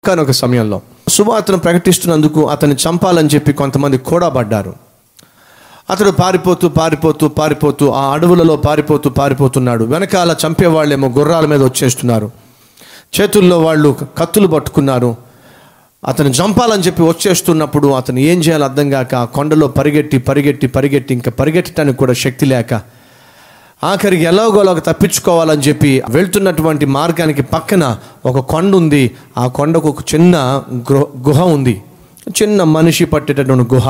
ఒక్కనొక సమయంలో సువార్తను ప్రకటిస్తున్నందుకు అతన్ని చంపాలని చెప్పి కొంతమంది కూడా పడ్డారు అతడు పారిపోతూ పారిపోతూ పారిపోతూ ఆ అడవులలో పారిపోతూ పారిపోతున్నాడు వెనకాల చంపేవాళ్ళేమో గుర్రాల మీద వచ్చేస్తున్నారు చేతుల్లో వాళ్ళు కత్తులు పట్టుకున్నారు అతను చంపాలని చెప్పి వచ్చేస్తున్నప్పుడు అతను ఏం చేయాలో అర్థం కాక ఆ కొండలో పరిగెట్టి పరిగెట్టి పరిగెట్టి ఇంకా పరిగెట్టడానికి కూడా శక్తి లేక ఆఖరికి ఎలాగోలాగ తప్పించుకోవాలని చెప్పి వెళ్తున్నటువంటి మార్గానికి పక్కన ఒక కొండ ఉంది ఆ కొండకు ఒక చిన్న గృహ గుహ ఉంది చిన్న మనిషి పట్టేటటువంటి గుహ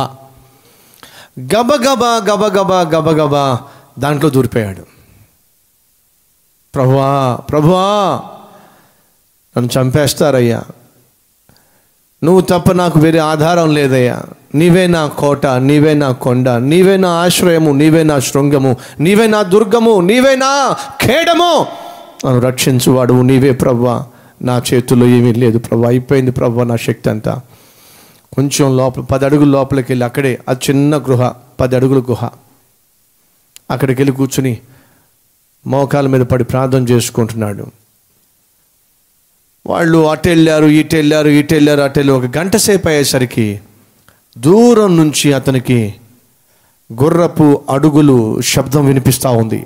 గబగబా గబగబా గబగబా దాంట్లో దూరిపోయాడు ప్రభువా ప్రభువా నన్ను చంపేస్తారయ్యా నువ్వు తప్ప నాకు వేరే ఆధారం లేదయ్యా నీవే నా కోట నీవే నా కొండ నీవే నా ఆశ్రయము నీవే నా శృంగము నీవే నా దుర్గము నీవే నా ఖేడము నన్ను రక్షించువాడు నీవే ప్రవ్వా నా చేతుల్లో ఏమీ లేదు ప్రవ్వా అయిపోయింది ప్రవ్వా నా శక్తి అంతా కొంచెం లోపల పది అడుగుల లోపలికి వెళ్ళి అక్కడే ఆ చిన్న గృహ పది అడుగుల గుహ అక్కడికి వెళ్ళి కూర్చుని మోకాల మీద పడి ప్రార్థన చేసుకుంటున్నాడు వాళ్ళు అటు వెళ్ళారు ఇటు వెళ్ళారు ఇటు వెళ్ళారు అటు వెళ్ళి ఒక గంట సేపు అయ్యేసరికి దూరం నుంచి అతనికి గుర్రపు అడుగులు శబ్దం వినిపిస్తూ ఉంది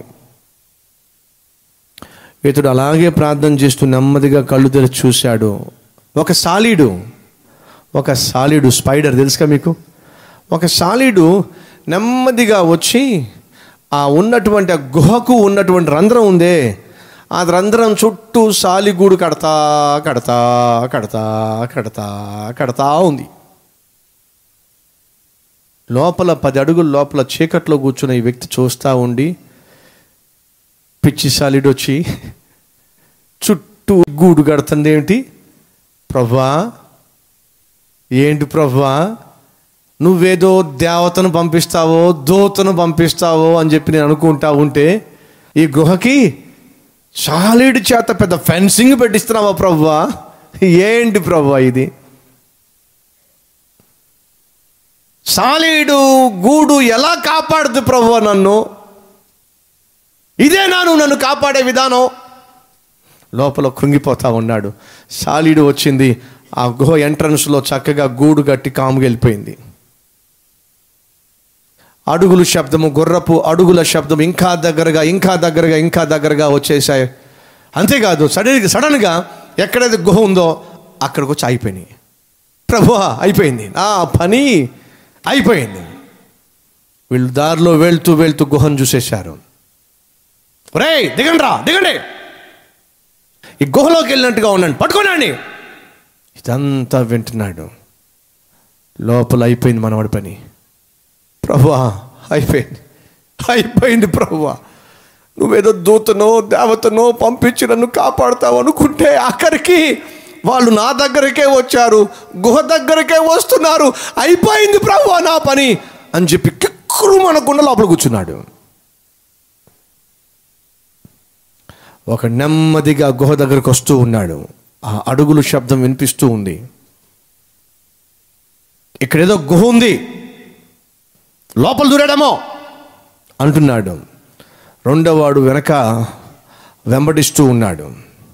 ఇతడు అలాగే ప్రార్థన చేస్తూ నెమ్మదిగా కళ్ళు తెరిచి చూశాడు ఒక సాలీడు ఒక సాలీడు స్పైడర్ తెలుసుగా మీకు ఒక సాలీడు నెమ్మదిగా వచ్చి ఆ ఉన్నటువంటి ఆ గుహకు ఉన్నటువంటి రంధ్రం ఉందే ఆ రంధ్రం చుట్టూ సాలిగూడు కడతా కడతా కడతా కడతా కడతా ఉంది లోపల పది అడుగుల లోపల చీకట్లో కూర్చున్న ఈ వ్యక్తి చూస్తూ ఉండి పిచ్చి సాలిడ్ వచ్చి చుట్టూ గూడు కడుతుంది ఏమిటి ప్రభా ఏంటి ప్రభా నువ్వేదో దేవతను పంపిస్తావో దూతను పంపిస్తావో అని చెప్పి నేను అనుకుంటా ఉంటే ఈ గుహకి చాలీడి చేత పెద్ద ఫెన్సింగ్ పెట్టిస్తున్నావా ప్రవ్వా ఏంటి ప్రవ్వా ఇది సాలీడు గూడు ఎలా కాపాడుదు ప్రవ్వా నన్ను ఇదే నాను నన్ను కాపాడే విధానం లోపల కృంగిపోతా ఉన్నాడు సాలీడు వచ్చింది ఆ గుహ ఎంట్రన్స్లో చక్కగా గూడు కట్టి కాముగా వెళ్ళిపోయింది అడుగుల శబ్దము గుర్రపు అడుగుల శబ్దం ఇంకా దగ్గరగా ఇంకా దగ్గరగా ఇంకా దగ్గరగా వచ్చేసాయి అంతేకాదు సడన్ సడన్గా ఎక్కడైతే గుహ ఉందో అక్కడికి వచ్చి అయిపోయినాయి ప్రభు అయిపోయింది ఆ పని అయిపోయింది వీళ్ళు దారిలో వెళ్తూ వెళ్తూ గుహను చూసేశారు రే దిగండి రా దిగండి ఈ గుహలోకి వెళ్ళినట్టుగా ఉండండి పట్టుకోనండి ఇదంతా వింటున్నాడు లోపల అయిపోయింది మనవాడి పని ప్రభువా అయిపోయింది అయిపోయింది ప్రభువా నువ్వేదో దూతనో దేవతనో పంపించి నన్ను కాపాడుతావు అనుకుంటే అక్కడికి వాళ్ళు నా దగ్గరికే వచ్చారు గుహ దగ్గరికే వస్తున్నారు అయిపోయింది ప్రభువా నా పని అని చెప్పి కిక్కురు మనకుండా లోపల కూర్చున్నాడు ఒక నెమ్మదిగా గుహ దగ్గరకు వస్తూ ఉన్నాడు ఆ అడుగులు శబ్దం వినిపిస్తూ ఉంది ఇక్కడేదో గుహ ఉంది లోపల దూరాడేమో అంటున్నాడు రెండోవాడు వెనక వెంబడిస్తూ ఉన్నాడు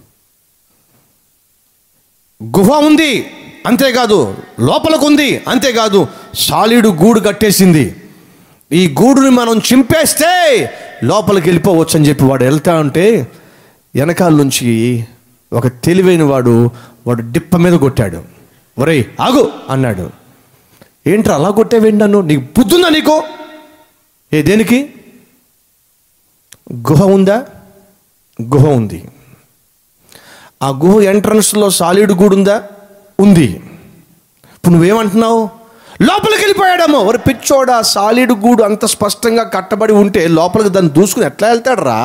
గుహ ఉంది అంతేకాదు లోపలకు ఉంది అంతేకాదు సాలిడు గూడు కట్టేసింది ఈ గూడుని మనం చింపేస్తే లోపలికి వెళ్ళిపోవచ్చు అని చెప్పి వాడు వెళ్తా ఉంటే వెనకాల నుంచి ఒక తెలివైన వాడు వాడు డిప్ప మీద కొట్టాడు ఒరేయ్ ఆగు అన్నాడు ఏంట్రా అలా కొట్టేవేంటి నన్ను నీకు బుద్ధుందా నీకు ఏ దేనికి గుహ ఉందా గుహ ఉంది ఆ గుహ ఎంట్రన్స్లో సాలిడ్ గూడు ఉందా ఉంది ఇప్పుడు నువ్వేమంటున్నావు లోపలికి వెళ్ళిపోయాడమ్మో మరి పిచ్చోడా సాలిడ్ గూడు అంత స్పష్టంగా కట్టబడి ఉంటే లోపలికి దాన్ని దూసుకుని ఎట్లా వెళ్తాడు రా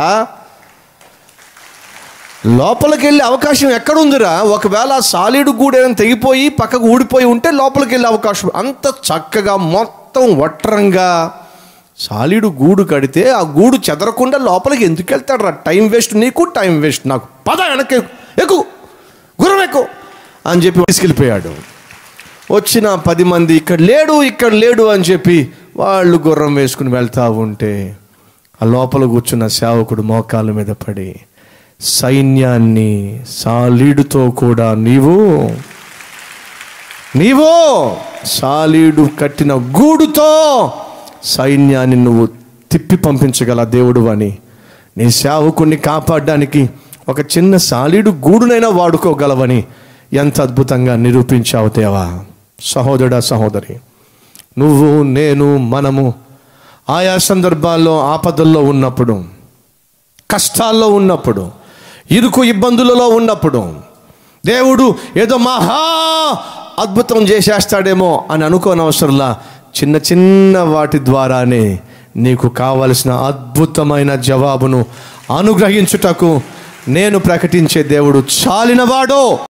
లోపలికి వెళ్ళే అవకాశం ఎక్కడుందిరా ఒకవేళ ఆ సాలిడ్ గూడు ఏమైనా తెగిపోయి పక్కకు ఊడిపోయి ఉంటే లోపలికి వెళ్ళే అవకాశం అంత చక్కగా మొత్తం వట్రంగా సాలిడు గూడు కడితే ఆ గూడు చెదరకుండా లోపలికి ఎందుకు వెళ్తాడు రా టైం వేస్ట్ నీకు టైం వేస్ట్ నాకు పద వెనక్కి ఎక్కు గుర్రం ఎక్కు అని చెప్పి తీసుకెళ్ళిపోయాడు వచ్చిన పది మంది ఇక్కడ లేడు ఇక్కడ లేడు అని చెప్పి వాళ్ళు గుర్రం వేసుకుని వెళ్తా ఉంటే ఆ లోపల కూర్చున్న సేవకుడు మోకాళ్ళ మీద పడి సైన్యాన్ని సాలీడుతో కూడా నీవు నీవో సాలీడు కట్టిన గూడుతో సైన్యాన్ని నువ్వు తిప్పి పంపించగల దేవుడు అని నీ సేవకుని కాపాడడానికి ఒక చిన్న సాలీడు గూడునైనా వాడుకోగలవని ఎంత అద్భుతంగా నిరూపించావు దేవా సహోదరుడా సహోదరి నువ్వు నేను మనము ఆయా సందర్భాల్లో ఆపదల్లో ఉన్నప్పుడు కష్టాల్లో ఉన్నప్పుడు ఇరుకు ఇబ్బందులలో ఉన్నప్పుడు దేవుడు ఏదో మహా అద్భుతం చేసేస్తాడేమో అని అనుకోనవసరంలా చిన్న చిన్న వాటి ద్వారానే నీకు కావలసిన అద్భుతమైన జవాబును అనుగ్రహించుటకు నేను ప్రకటించే దేవుడు చాలినవాడో